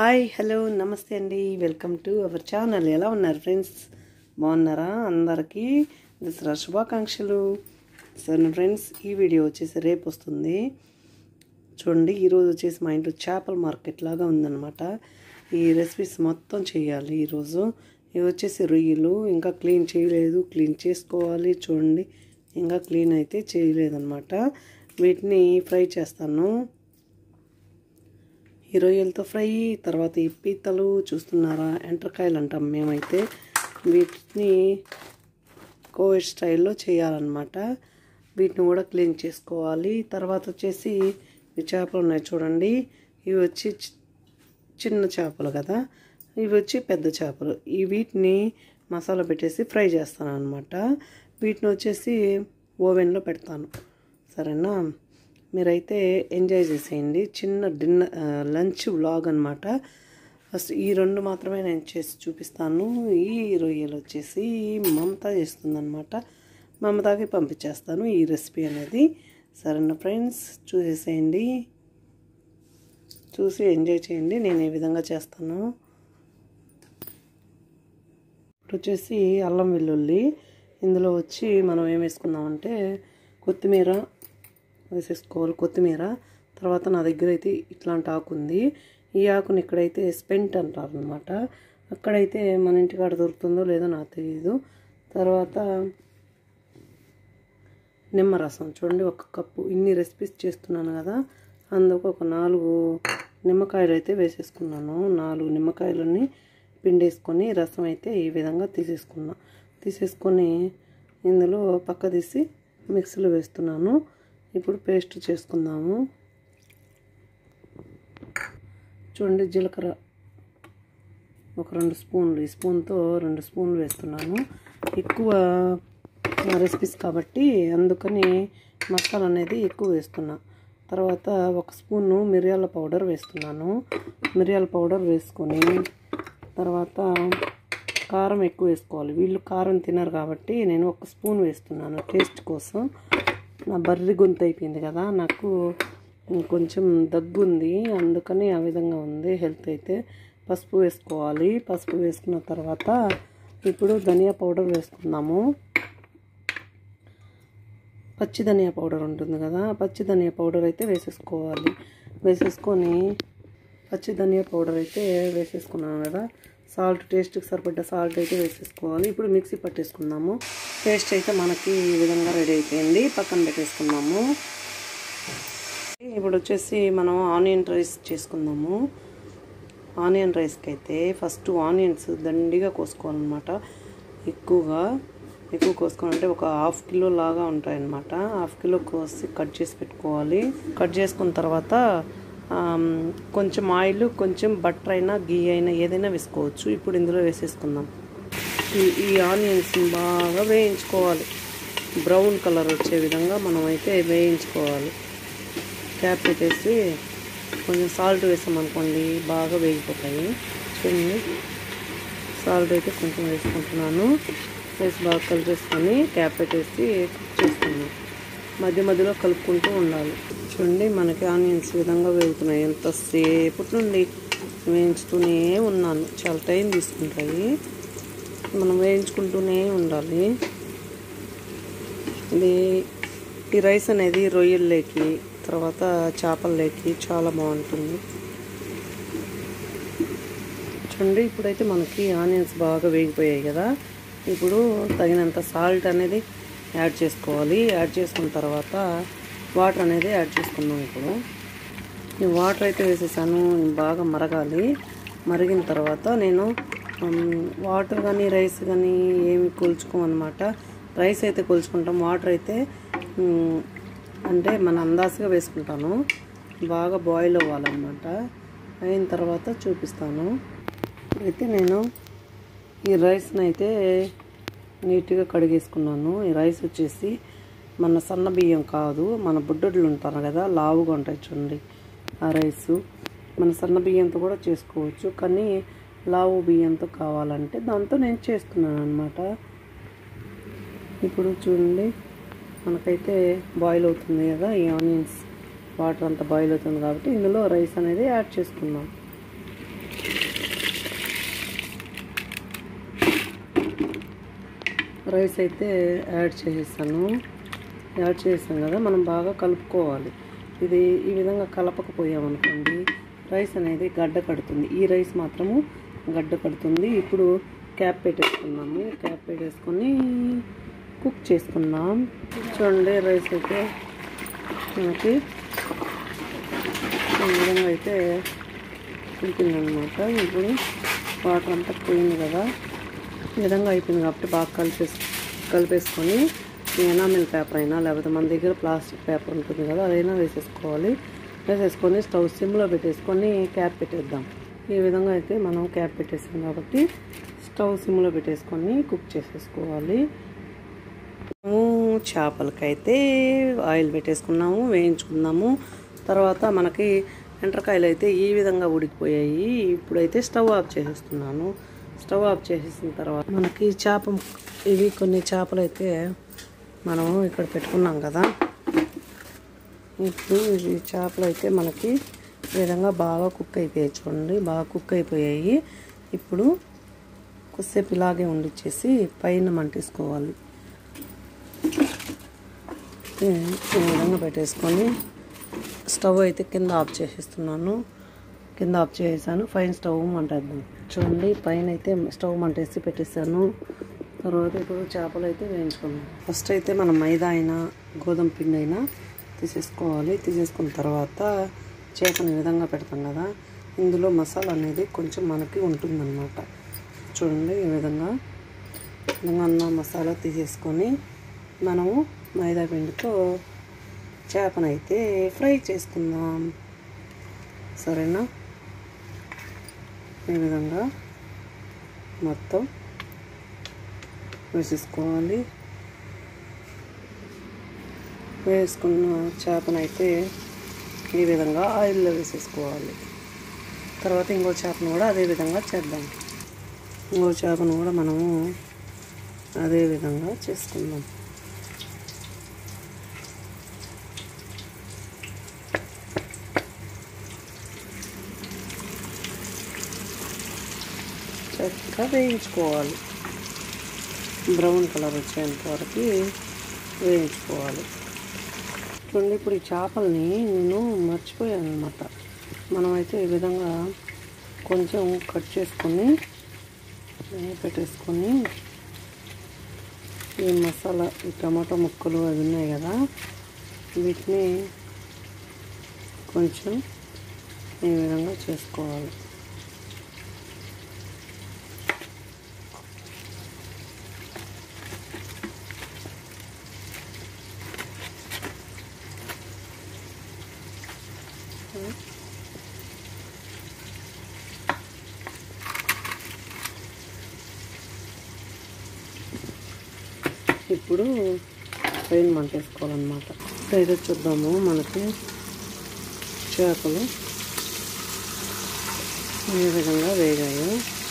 hi hello నమస్తే అండి welcome to our channel ఎలా ఉన్నారు ఫ్రెండ్స్ బాగున్నారా అందరికీ దసరా శుభాకాంక్షలు సరే ఫ్రెండ్స్ ఈ వీడియో వచ్చేసి రేపు వస్తుంది చూడండి ఈరోజు వచ్చేసి మా ఇంట్లో చేపల మార్కెట్ లాగా ఉందన్నమాట ఈ రెసిపీస్ మొత్తం చేయాలి ఈరోజు ఇవి వచ్చేసి రొయ్యలు ఇంకా క్లీన్ చేయలేదు క్లీన్ చేసుకోవాలి చూడండి ఇంకా క్లీన్ అయితే చేయలేదన్నమాట వీటిని ఫ్రై చేస్తాను ఈ రొయ్యలతో ఫ్రై తర్వాత ఈ పీతలు చూస్తున్నారా ఎంట్రకాయలు అంటాం మేమైతే వీటిని కోవిడ్ స్టైల్లో చేయాలన్నమాట వీటిని కూడా క్లీన్ చేసుకోవాలి తర్వాత వచ్చేసి ఈ చేపలు ఉన్నాయి చూడండి ఇవి వచ్చి చిన్న చేపలు కదా ఇవి వచ్చి పెద్ద చేపలు ఈ వీటిని మసాలా పెట్టేసి ఫ్రై చేస్తాను అనమాట వీటిని వచ్చేసి ఓవెన్లో పెడతాను సరేనా మీరైతే ఎంజాయ్ చేసేయండి చిన్న డిన్నర్ లంచ్ వ్లాగ్ అనమాట ఫస్ట్ ఈ రెండు మాత్రమే నేను చేసి చూపిస్తాను ఈ రొయ్యలు వచ్చేసి మమత చేస్తుందనమాట మమతాకి పంపించేస్తాను ఈ రెసిపీ అనేది సరేనా ఫ్రెండ్స్ చూసేసేయండి చూసి ఎంజాయ్ చేయండి నేను ఏ విధంగా చేస్తాను ఇప్పుడు వచ్చేసి అల్లం వెల్లుల్లి ఇందులో వచ్చి మనం ఏం వేసుకున్నామంటే కొత్తిమీర వేసేసుకోవాలి కొత్తిమీర తర్వాత నా దగ్గర అయితే ఇట్లాంటి ఆకు ఉంది ఈ ఆకుని ఇక్కడైతే స్పెంట్ అంటారు అనమాట అక్కడైతే మన ఇంటికాడ దొరుకుతుందో లేదో నాకు తెలియదు తర్వాత నిమ్మరసం చూడండి ఒక కప్పు ఇన్ని రెసిపీస్ చేస్తున్నాను కదా అందుకు ఒక నాలుగు నిమ్మకాయలు అయితే వేసేసుకున్నాను నాలుగు నిమ్మకాయలని పిండేసుకొని రసం అయితే ఈ విధంగా తీసేసుకున్నా తీసేసుకొని ఇందులో పక్క తీసి మిక్సీలో వేస్తున్నాను ఇప్పుడు పేస్ట్ చేసుకుందాము చూడండి జీలకర్ర ఒక రెండు స్పూన్లు ఈ స్పూన్తో రెండు స్పూన్లు వేస్తున్నాను ఎక్కువ రెసిపీస్ కాబట్టి అందుకని మసాలా అనేది ఎక్కువ వేస్తున్నా తర్వాత ఒక స్పూను మిరియాల పౌడర్ వేస్తున్నాను మిరియాల పౌడర్ వేసుకొని తర్వాత కారం ఎక్కువ వేసుకోవాలి వీళ్ళు కారం తినరు కాబట్టి నేను ఒక స్పూన్ వేస్తున్నాను టేస్ట్ కోసం నా బర్రి గొంతు అయిపోయింది కదా నాకు కొంచెం దగ్గు ఉంది అందుకని ఆ విధంగా ఉంది హెల్త్ అయితే పసుపు వేసుకోవాలి పసుపు వేసుకున్న తర్వాత ఇప్పుడు ధనియా పౌడర్ వేసుకున్నాము పచ్చి ధనియా పౌడర్ ఉంటుంది కదా పచ్చి ధనియా పౌడర్ అయితే వేసేసుకోవాలి వేసేసుకొని పచ్చి ధనియా పౌడర్ అయితే వేసేసుకున్నాను కదా సాల్ట్ టేస్ట్కి సరిపడ్డ సాల్ట్ అయితే వేసేసుకోవాలి ఇప్పుడు మిక్సీ పట్టేసుకుందాము పేస్ట్ అయితే మనకి ఈ విధంగా రెడీ అయిపోయింది పక్కన పెట్టేసుకుందాము ఇప్పుడు వచ్చేసి మనం ఆనియన్ రైస్ చేసుకుందాము ఆనియన్ రైస్కి అయితే ఫస్ట్ ఆనియన్స్ దండిగా కోసుకోవాలన్నమాట ఎక్కువగా ఎక్కువ కోసుకోవాలంటే ఒక హాఫ్ కిలో లాగా ఉంటాయన్నమాట హాఫ్ కిలో కోసి కట్ చేసి పెట్టుకోవాలి కట్ చేసుకున్న తర్వాత కొంచెం ఆయిల్ కొంచెం బటర్ అయినా గీ అయినా ఏదైనా వేసుకోవచ్చు ఇప్పుడు ఇందులో వేసేసుకుందాం ఈ ఈ ఆనియన్స్ బాగా వేయించుకోవాలి బ్రౌన్ కలర్ వచ్చే విధంగా మనం అయితే వేయించుకోవాలి క్యాప్ పెట్టేసి కొంచెం సాల్ట్ వేసామనుకోండి బాగా వేగిపోతాయి చూడండి సాల్ట్ అయితే కొంచెం వేసుకుంటున్నాను వేసి బాగా కలిపేసుకొని క్యాప్ పెట్టేసి కుక్ చేసుకున్నాం మధ్య మధ్యలో కలుపుకుంటూ ఉండాలి చూడండి మనకి ఆనియన్స్ విధంగా వేగుతున్నాయి ఎంతసేపటి నుండి వేయించుతూనే ఉన్నాను చాలా టైం తీసుకుంటాయి మనం వేయించుకుంటూనే ఉండాలి ఇది ఈ రైస్ అనేది రొయ్యల్లోకి తర్వాత చేపల్లోకి చాలా బాగుంటుంది చూడండి ఇప్పుడైతే మనకి ఆనియన్స్ బాగా వేగిపోయాయి కదా ఇప్పుడు తగినంత సాల్ట్ అనేది యాడ్ చేసుకోవాలి యాడ్ చేసుకున్న తర్వాత వాటర్ అనేది యాడ్ చేసుకుందాం ఇప్పుడు ఈ వాటర్ అయితే వేసేసాను బాగా మరగాలి మరిగిన తర్వాత నేను వాటర్ కానీ రైస్ కానీ ఏమి కొలుచుకోమన్నమాట రైస్ అయితే కొలుచుకుంటాం వాటర్ అయితే అంటే మన అందాజుగా వేసుకుంటాను బాగా బాయిల్ అవ్వాలన్నమాట అయిన తర్వాత చూపిస్తాను అయితే నేను ఈ రైస్ని అయితే నీట్గా కడిగేసుకున్నాను ఈ రైస్ వచ్చేసి మన సన్న బియ్యం కాదు మన బుడ్డడ్లు ఉంటారు కదా లావుగా ఉంటాయి చూడండి ఆ రైసు మన సన్న బియ్యంతో కూడా చేసుకోవచ్చు కానీ లావు బియ్యంతో కావాలంటే దాంతో నేను చేస్తున్నాను అనమాట ఇప్పుడు చూడండి మనకైతే బాయిల్ అవుతుంది కదా ఈ ఆనియన్స్ వాటర్ అంతా బాయిల్ అవుతుంది కాబట్టి ఇందులో రైస్ అనేది యాడ్ చేసుకుందాం రైస్ అయితే యాడ్ చేసేసాను యాడ్ చేసాం కదా మనం బాగా కలుపుకోవాలి ఇది ఈ విధంగా కలపకపోయామనుకోండి రైస్ అనేది గడ్డ కడుతుంది ఈ రైస్ మాత్రము గడ్డ కడుతుంది ఇప్పుడు క్యాప్ పెట్టేసుకున్నాము క్యాప్ పెట్టేసుకొని కుక్ చేసుకుందాం చూడండి రైస్ అయితే మనకి ఈ విధంగా అయితే ఉడికిందనమాట ఇప్పుడు వాటర్ అంతా పోయింది కదా ఈ విధంగా అయిపోయింది కాబట్టి బాగా కలిపేసి కలిపేసుకొని ఈ ఎనామిల్ పేపర్ అయినా లేకపోతే మన దగ్గర ప్లాస్టిక్ పేపర్ ఉంటుంది కదా అదైనా వేసేసుకోవాలి వేసేసుకొని స్టవ్ సిమ్లో పెట్టేసుకొని క్యాప్ పెట్టేద్దాం ఈ విధంగా అయితే మనం క్యాప్ పెట్టేసాం కాబట్టి స్టవ్ సిమ్లో పెట్టేసుకొని కుక్ చేసేసుకోవాలి మనము చేపలకైతే ఆయిల్ పెట్టేసుకున్నాము వేయించుకున్నాము తర్వాత మనకి ఎండ్రకాయలు అయితే ఈ విధంగా ఉడికిపోయాయి ఇప్పుడైతే స్టవ్ ఆఫ్ చేసేస్తున్నాను స్టవ్ ఆఫ్ చేసేసిన తర్వాత మనకి చేప ఇవి కొన్ని చేపలు అయితే మనం ఇక్కడ పెట్టుకున్నాం కదా ఇప్పుడు ఇవి చేపలు అయితే మనకి ఈ విధంగా బాగా కుక్ అయిపోయాయి చూడండి బాగా కుక్ అయిపోయాయి ఇప్పుడు కొద్దిసేపు ఇలాగే ఉండిచ్చేసి పైన మంటేసుకోవాలి ఈ విధంగా పెట్టేసుకొని స్టవ్ అయితే కింద ఆఫ్ చేసేస్తున్నాను కింద ఆఫ్ చేసేసాను పైన స్టవ్ మంటేద్దాం చూడండి పైన అయితే స్టవ్ మంటేసి పెట్టేసాను తర్వాత ఇప్పుడు చేపలు అయితే వేయించుకున్నాం ఫస్ట్ అయితే మనం మైదా అయినా గోధుమ పిండి అయినా తీసేసుకోవాలి తీసేసుకున్న తర్వాత చేపని ఈ విధంగా పెడతాం కదా ఇందులో మసాలా అనేది కొంచెం మనకి ఉంటుందన్నమాట చూడండి ఈ విధంగా విధంగా అన్న మసాలా తీసేసుకొని మనము మైదా పిండితో చేపనైతే ఫ్రై చేసుకుందాం సరేనా ఈ విధంగా మొత్తం వేసేసుకోవాలి వేసుకున్న చేపనైతే ఈ విధంగా ఆయిల్లో వేసేసుకోవాలి తర్వాత ఇంకో చేపను కూడా అదే విధంగా చేద్దాం ఇంకో చేపను కూడా మనము అదే విధంగా చేసుకుందాం చక్కగా వేయించుకోవాలి బ్రౌన్ కలర్ వచ్చేంత వరకు వేయించుకోవాలి చూడండి ఇప్పుడు ఈ చేపల్ని నేను మర్చిపోయాను అనమాట మనమైతే ఈ విధంగా కొంచెం కట్ చేసుకొని పెట్టేసుకొని ఈ మసాలా ఈ టమాటా ముక్కలు అవి ఉన్నాయి కదా వీటిని కొంచెం ఈ విధంగా చేసుకోవాలి ఇప్పుడు పైన మంట వేసుకోవాలన్నమాట అయితే చూద్దాము మనకి చేపలు ఏ విధంగా వేగాయో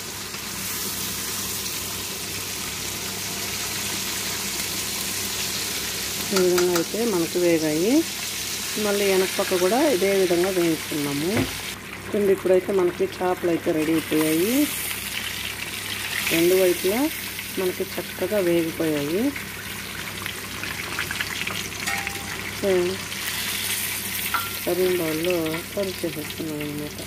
ఈ విధంగా అయితే మనకు వేగాయి మళ్ళీ వెనక పక్క కూడా ఇదే విధంగా వేయించుకున్నాము చూడండి ఇప్పుడైతే మనకి చేపలు అయితే రెడీ అయిపోయాయి రెండు వైపులా మనకి చక్కగా వేగిపోయాయి సర్వింగ్ బౌల్లో సర్వ్ చేసేస్తున్నాం అనమాట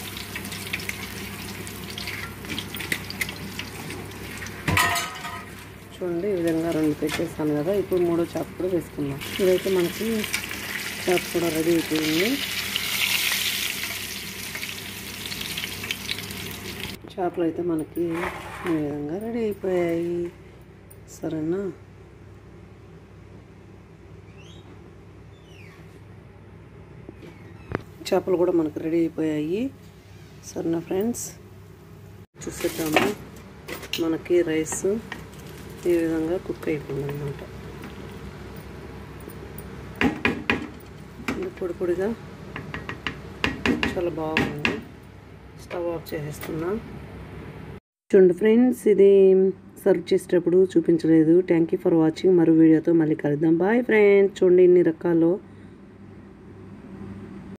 చూడండి ఈ విధంగా రెండు పెట్టేస్తాను కదా ఇప్పుడు మూడో చేప కూడా వేసుకుందాం ఇదైతే మనకి చేప కూడా రెడీ అయిపోయింది చేపలు అయితే మనకి ఈ విధంగా రెడీ అయిపోయాయి సరేనా చేపలు కూడా మనకు రెడీ అయిపోయాయి సరేనా ఫ్రెండ్స్ చూసేద్దాము మనకి రైస్ ఈ విధంగా కుక్ అయిపోయింది అనమాట పొడి పొడిగా చాలా బాగుంది స్టవ్ ఆఫ్ చేసేస్తున్నా చూడండి ఫ్రెండ్స్ ఇది సర్వ్ చేసేటప్పుడు చూపించలేదు థ్యాంక్ యూ ఫర్ వాచింగ్ మరో వీడియోతో మళ్ళీ కలుద్దాం బాయ్ ఫ్రెండ్స్ చూడండి ఇన్ని రకాలు